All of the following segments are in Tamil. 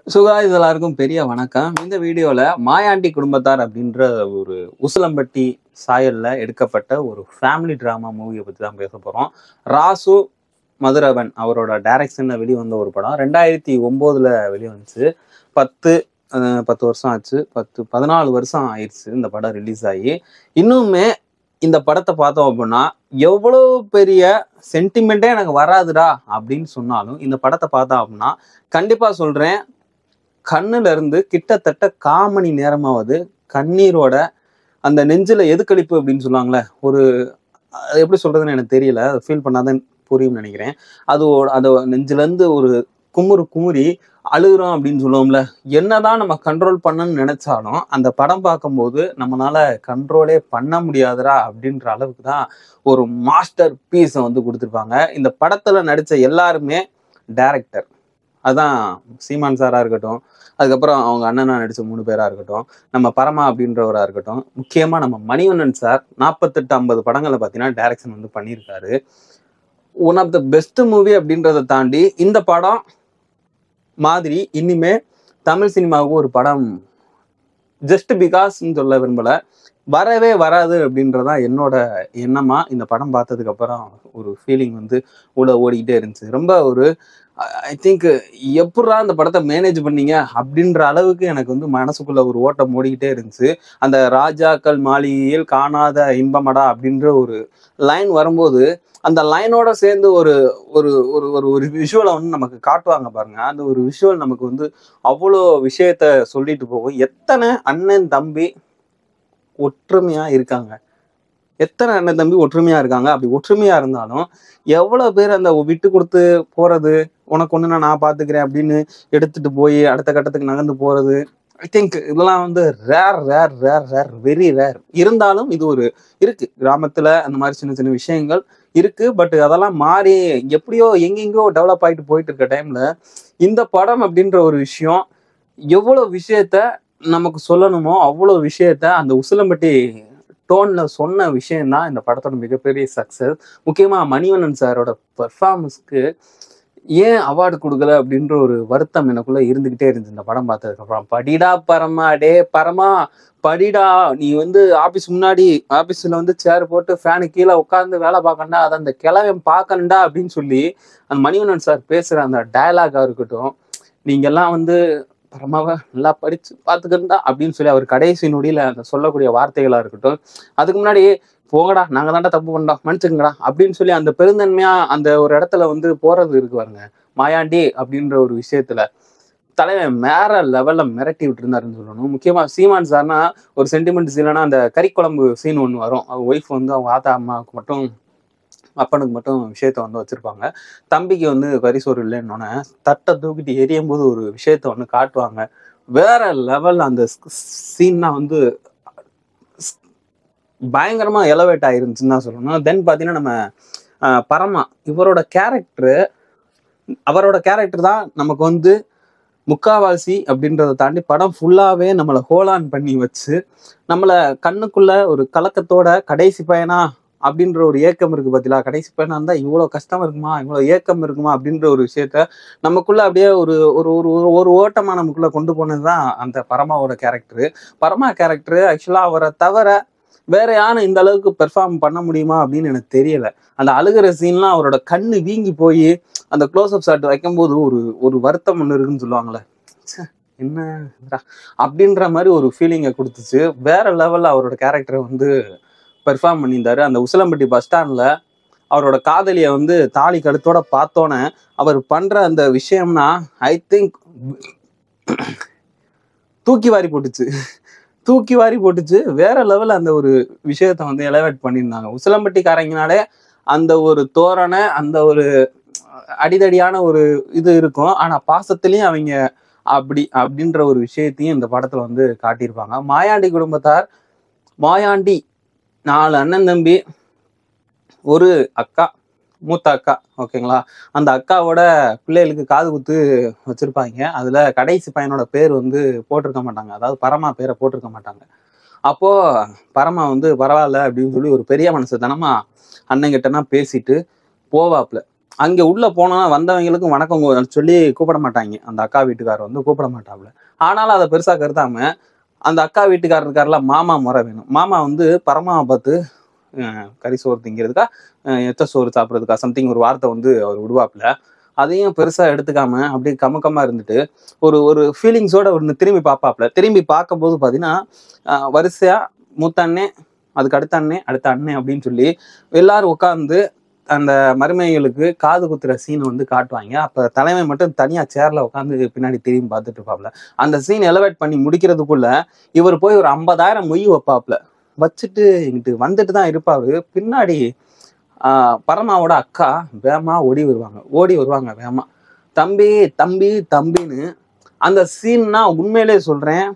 சுகாய் எல்லாருக்கும் பெரிய வணக்கம் இந்த வீடியோல மாயாண்டி குடும்பத்தார் அப்படின்ற ஒரு உசிலம்பட்டி சாயல்ல எடுக்கப்பட்ட ஒரு ஃபேமிலி டிராமா மூவியை பத்தி தான் பேச போறோம் ராசு மதுரவன் அவரோட டைரக்ஷன்ல வெளிவந்த ஒரு படம் ரெண்டாயிரத்தி ஒன்பதுல வெளிவந்துச்சு பத்து அஹ், பத்து வருஷம் ஆச்சு பத்து பதினாலு வருஷம் ஆயிடுச்சு இந்த படம் ரிலீஸ் ஆகி இன்னுமே இந்த படத்தை பார்த்தோம் அப்படின்னா எவ்வளோ பெரிய சென்டிமெண்ட்டே எனக்கு வராதுடா அப்படின்னு சொன்னாலும் இந்த படத்தை பார்த்தோம் அப்படின்னா கண்டிப்பா சொல்றேன் கண்ணுல இருந்து கிட்டத்தட்ட காமணி நேரமாவது கண்ணீரோட அந்த நெஞ்சில எதுக்களிப்பு அப்படின்னு சொல்லுவாங்கல்ல ஒரு அது எப்படி சொல்றதுன்னு எனக்கு தெரியல ஃபீல் பண்ணாதான் புரியும்னு நினைக்கிறேன் அது ஒரு- அது நெஞ்சில இருந்து ஒரு குமுறு குமுறி அழுகுறோம் அப்படின்னு சொல்லுவோம்ல என்னதான் நம்ம கண்ட்ரோல் பண்ணணும்னு நினைச்சாலும் அந்த படம் பார்க்கும்போது நம்மளால கண்ட்ரோலே பண்ண முடியாதுடா அப்படின்ற அளவுக்கு தான் ஒரு மாஸ்டர் பீஸை வந்து கொடுத்துருப்பாங்க இந்த படத்துல நடிச்ச எல்லாருமே டைரக்டர் அதான் சீமான் சாரா இருக்கட்டும் அதுக்கப்புறம் அவங்க அண்ணனா நடிச்ச மூணு பேரா இருக்கட்டும் நம்ம பரமா அப்படின்றவரா இருக்கட்டும் முக்கியமா நம்ம மணிவண்ணன் சார் நாற்பத்தெட்டு ஐம்பது படங்களை பார்த்தீங்கன்னா டைரக்ஷன் வந்து பண்ணியிருக்காரு one of the best movie அப்படின்றத தாண்டி இந்த படம் மாதிரி இனிமே தமிழ் சினிமாவுக்கு ஒரு படம் ஜஸ்ட் பிகாஸ்ன்னு சொல்ல விரும்பல வரவே வராது அப்படின்றதான் என்னோட எண்ணமா இந்த படம் பார்த்ததுக்கு அப்புறம் ஒரு ஃபீலிங் வந்து உள்ள ஓடிக்கிட்டே இருந்துச்சு ரொம்ப ஒரு ஐ திங்க் எப்படா அந்த படத்தை மேனேஜ் பண்ணீங்க அப்படின்ற அளவுக்கு எனக்கு வந்து மனசுக்குள்ள ஒரு ஓட்டம் ஓடிக்கிட்டே இருந்துச்சு அந்த ராஜாக்கள் மாளிகையில் காணாத இன்பமடா அப்படின்ற ஒரு லைன் வரும்போது அந்த லைனோட சேர்ந்து ஒரு ஒரு ஒரு ஒரு ஒரு விஷுவலை வந்து நமக்கு காட்டுவாங்க பாருங்க அந்த ஒரு விஷுவல் நமக்கு வந்து அவ்வளோ விஷயத்த சொல்லிட்டு போகும் எத்தனை அண்ணன் தம்பி ஒற்றுமையா இருக்காங்க எத்தனை அண்ணன் தம்பி ஒற்றுமையா இருக்காங்க அப்படி ஒற்றுமையா இருந்தாலும் எவ்வளவு பேர் அந்த விட்டு கொடுத்து போறது உனக்கு ஒண்ணு நான் பாத்துக்கிறேன் அப்படின்னு எடுத்துட்டு போய் அடுத்த கட்டத்துக்கு நகர்ந்து போறது ஐ திங்க் இதெல்லாம் வந்து rare rare rare rare very rare இருந்தாலும் இது ஒரு இருக்கு கிராமத்துல அந்த மாதிரி சின்ன சின்ன விஷயங்கள் இருக்கு பட் அதெல்லாம் மாறி எப்படியோ எங்கெங்கயோ டெவலப் ஆயிட்டு போயிட்டு இருக்க டைம்ல இந்த படம் அப்படின்ற ஒரு விஷயம் எவ்வளவு விஷயத்த நமக்கு சொல்லணுமோ அவ்வளவு விஷயத்த அந்த உசிலம்பட்டி டோன்ல சொன்ன விஷயம் தான் இந்த படத்தோட மிகப்பெரிய சக்சஸ் முக்கியமா மணிவண்ணன் சாரோட பெர்ஃபார்மன்ஸ்க்கு ஏன் அவார்டு கொடுக்கல அப்படின்ற ஒரு வருத்தம் எனக்குள்ள இருந்துகிட்டே இருந்துச்சு இந்த படம் பார்த்ததுக்கு அப்புறம் படிடா பரமா டே பரமா படிடா நீ வந்து ஆபீஸ் முன்னாடி ஆபீஸ்ல வந்து சேர் போட்டு ஃபேனு கீழே உட்காந்து வேலை பார்க்கண்டா அதை அந்த கிழவன் பார்க்கணுண்டா அப்படின்னு சொல்லி அந்த மணிவண்ணன் சார் பேசுற அந்த டயலாகா இருக்கட்டும் நீங்க எல்லாம் வந்து பரமாவை நல்லா படிச்சு பார்த்துக்கிறா அப்படின்னு சொல்லி அவர் கடைசி நொடியில அந்த சொல்லக்கூடிய வார்த்தைகளா இருக்கட்டும் அதுக்கு முன்னாடி போங்கடா நாங்க தாண்டா தப்பு பண்ணோம் மன்னிச்சுங்கடா அப்படின்னு சொல்லி அந்த பெருந்தன்மையா அந்த ஒரு இடத்துல வந்து போறது இருக்கு பாருங்க மாயாண்டி அப்படின்ற ஒரு விஷயத்துல தலைவன் வேற லெவல்ல மிரட்டி விட்டுருந்தாருன்னு சொல்லணும் முக்கியமா சீமான் சார்னா ஒரு சென்டிமெண்ட் சீனா அந்த கறிக்குழம்பு சீன் ஒன்று வரும் அவங்க ஒய்ஃப் வந்து அவங்க ஆத்தா அம்மாவுக்கு மட்டும் அப்பனுக்கு மட்டும் விஷயத்த வந்து வச்சிருப்பாங்க தம்பிக்கு வந்து கரிசோறு இல்லைன்னொன்னே தட்டை தூக்கிட்டு எரியும் போது ஒரு விஷயத்த வந்து காட்டுவாங்க வேற லெவல் அந்த சீன்னா வந்து பயங்கரமா எலவேட் ஆயிருந்துச்சுன்னு தான் சொல்லணும் தென் பாத்தீங்கன்னா நம்ம ஆஹ், பரமா இவரோட கேரக்டர் அவரோட கேரக்டர் தான் நமக்கு வந்து முக்காவாசி அப்படின்றத தாண்டி படம் ஃபுல்லாவே நம்மளை ஹோலான் பண்ணி வச்சு நம்மளை கண்ணுக்குள்ள ஒரு கலக்கத்தோட கடைசி பையனா அப்படின்ற ஒரு ஏக்கம் இருக்கு பார்த்தீங்களா கடைசி பையனா இருந்தா இவ்வளோ கஷ்டம் இருக்குமா இவ்வளோ ஏக்கம் இருக்குமா அப்படின்ற ஒரு விஷயத்த நமக்குள்ள அப்படியே ஒரு ஒரு ஒரு ஒரு- ஒரு ஓட்டமா நமக்குள்ள கொண்டு போனது தான் அந்த பரமாவோட கேரக்டர் பரமா கேரக்டர் ஆக்சுவலா அவரை தவிர வேற யாரும் இந்த அளவுக்கு பெர்ஃபார்ம் பண்ண முடியுமா அப்படின்னு எனக்கு தெரியல அந்த அழுகிற சீன்லாம் அவரோட கண்ணு வீங்கி போய் அந்த க்ளோஸ் அப் ஷாட் வைக்கும்போது ஒரு ஒரு வருத்தம் ஒன்று இருக்குன்னு சொல்லுவாங்கல்ல ச்சே, என்ன இதுடா அப்படின்ற மாதிரி ஒரு ஃபீலிங்கை கொடுத்துச்சு வேற லெவல்ல அவரோட கேரக்டரை வந்து பெர்ஃபார்ம் பண்ணியிருந்தாரு அந்த உசிலம்பட்டி பஸ் ஸ்டாண்ட்ல அவரோட காதலியை வந்து தாலி கழுத்தோட பார்த்தோன்னே அவர் பண்ற அந்த விஷயம்னா ஐ திங்க் தூக்கி வாரி போட்டுச்சு தூக்கி வாரி போட்டுச்சு வேற லெவல்ல அந்த ஒரு விஷயத்த வந்து எலவேட் பண்ணியிருந்தாங்க உசிலம்பட்டிக்காரங்கனாலே அந்த ஒரு தோரணை அந்த ஒரு அடிதடியான ஒரு இது இருக்கும் ஆனா பாசத்திலையும் அவங்க அப்படி அப்படின்ற ஒரு விஷயத்தையும் இந்த படத்துல வந்து காட்டியிருப்பாங்க மாயாண்டி குடும்பத்தார் மாயாண்டி நாலு அண்ணன் தம்பி ஒரு அக்கா மூத்த அக்கா ஓகேங்களா அந்த அக்காவோட பிள்ளைகளுக்கு காது குத்து வச்சிருப்பாங்க அதுல கடைசி பையனோட பேர் வந்து போட்டிருக்க மாட்டாங்க அதாவது பரமா பேரை போட்டிருக்க மாட்டாங்க அப்போ பரமா வந்து பரவாயில்ல அப்படின்னு சொல்லி ஒரு பெரிய மனசு தனமா அண்ணங்கிட்டனா பேசிட்டு போவாப்ல அங்க உள்ள போனா வந்தவங்களுக்கும் வணக்கம் கூ- சொல்லி கூப்பிட மாட்டாங்க அந்த அக்கா வீட்டுக்காரர் வந்து கூப்பிட மாட்டாப்ல ஆனாலும் அதை பெருசா கருதாம அந்த அக்கா வீட்டுக்காரர் இருக்கார்ல மாமா முறை வேணும் மாமா வந்து பரமாவை பார்த்து அஹ், கறி சோறு திங்கிறதுக்கா அஹ், எத்த சோறு சாப்பிட்றதுக்கா சம்திங் ஒரு வார்த்தை வந்து அவர் விடுவாப்புல அதையும் பெருசா எடுத்துக்காம அப்படியே கமக்கமா இருந்துட்டு ஒரு ஒரு ஃபீலிங்ஸோட ஒன்று திரும்பி பார்ப்பாப்புல திரும்பி பார்க்கும்போது பார்த்தீங்கன்னா அஹ், வரிசையா மூத்த அண்ணே அதுக்கு அடுத்த அண்ணே அடுத்த அண்ணே அப்படின்னு சொல்லி எல்லாரும் உட்காந்து அந்த மருமைகளுக்கு காது குத்துற சீனை வந்து காட்டுவாங்க அப்ப தலைமை மட்டும் தனியா சேர்ல உட்காந்து பின்னாடி திரும்பி பார்த்துட்டு இருப்பாப்ல அந்த சீன் எலவேட் பண்ணி முடிக்கிறதுக்குள்ள இவர் போய் ஒரு ஐம்பதாயிரம் மொய் வைப்பாப்ல வச்சுட்டு இங்கிட்டு வந்துட்டு தான் இருப்பாரு பின்னாடி ஆஹ் பரமாவோட அக்கா வேகமா ஓடி வருவாங்க ஓடி வருவாங்க வேகமா தம்பி தம்பி தம்பின்னு அந்த சீன்னா உண்மையிலே சொல்றேன்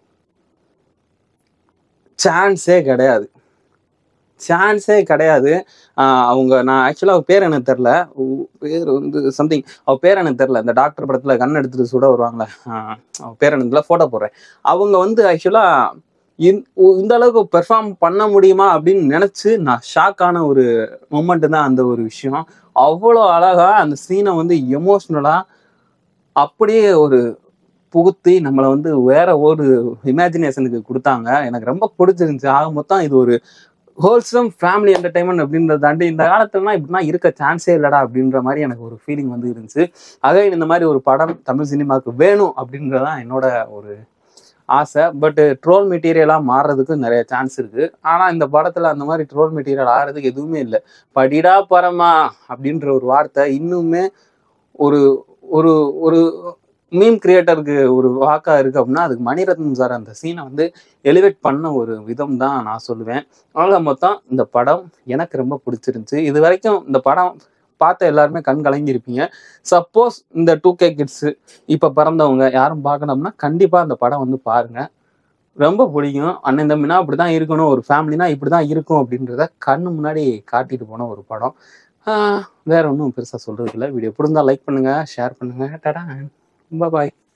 சான்ஸே கிடையாது சான்ஸே கிடையாது ஆஹ் அவங்க நான் ஆக்சுவலாக அவ பேர் எனக்கு தெரில பேர் வந்து சம்திங் அவ பேர் எனக்கு தெரில இந்த டாக்டர் படத்துல கண் எடுத்துட்டு சுட வருவாங்களே ஆஹ் அவ பேர் எனக்கு தெரியல ஃபோட்டோ போடுறேன் அவங்க வந்து ஆக்சுவலா இந்த அளவுக்கு பெர்ஃபார்ம் பண்ண முடியுமா அப்படின்னு நினைச்சு நான் ஷாக் ஆன ஒரு மொமெண்ட் தான் அந்த ஒரு விஷயம் அவ்வளோ அழகா அந்த சீனை வந்து எமோஷ்னலா அப்படியே ஒரு புகுத்தி நம்மளை வந்து வேற ஒரு இமேஜினேஷனுக்கு கொடுத்தாங்க எனக்கு ரொம்ப பிடிச்சிருந்துச்சு ஆக மொத்தம் இது ஒரு ஹோல்சம் ஃபேமிலி என்டர்டைன்மெண்ட் அப்படின்றத தாண்டி இந்த காலத்துலலாம் இப்படிலாம் இருக்க சான்ஸே இல்லடா அப்படின்ற மாதிரி எனக்கு ஒரு ஃபீலிங் வந்து இருந்துச்சு அதே இந்த மாதிரி ஒரு படம் தமிழ் சினிமாவுக்கு வேணும் அப்படின்றதான் என்னோட ஒரு ஆசை பட் ட்ரோல் மெட்டீரியலாக மாறுறதுக்கு நிறைய சான்ஸ் இருக்கு ஆனா இந்த படத்துல அந்த மாதிரி ட்ரோல் மெட்டீரியல் ஆகிறதுக்கு எதுவுமே இல்லை படிடா பரமா அப்படின்ற ஒரு வார்த்தை இன்னுமே ஒரு ஒரு ஒரு மீம் கிரியேட்டருக்கு ஒரு வாக்கா இருக்கு அப்படின்னா அதுக்கு மணிரத்னம் சார் அந்த சீனை வந்து எலிவேட் பண்ண ஒரு விதம் தான் நான் சொல்லுவேன் ஆக மொத்தம் இந்த படம் எனக்கு ரொம்ப பிடிச்சிருந்துச்சு இது வரைக்கும் இந்த படம் பார்த்த எல்லாருமே கண் கலங்கியிருப்பீங்க சப்போஸ் இந்த டூ கே கிட்ஸு இப்போ பிறந்தவங்க யாரும் பார்க்கணும்னா கண்டிப்பாக அந்த படம் வந்து பாருங்க ரொம்ப பிடிக்கும் அண்ணன் தம்பினா அப்படி தான் இருக்கணும் ஒரு ஃபேமிலினா இப்படி தான் இருக்கும் அப்படின்றத கண்ணு முன்னாடி காட்டிட்டு போன ஒரு படம் ஆஹ் வேற ஒன்றும் பெருசாக சொல்றது இல்லை வீடியோ பிடிந்தா லைக் பண்ணுங்க ஷேர் பண்ணுங்க டடா பாய்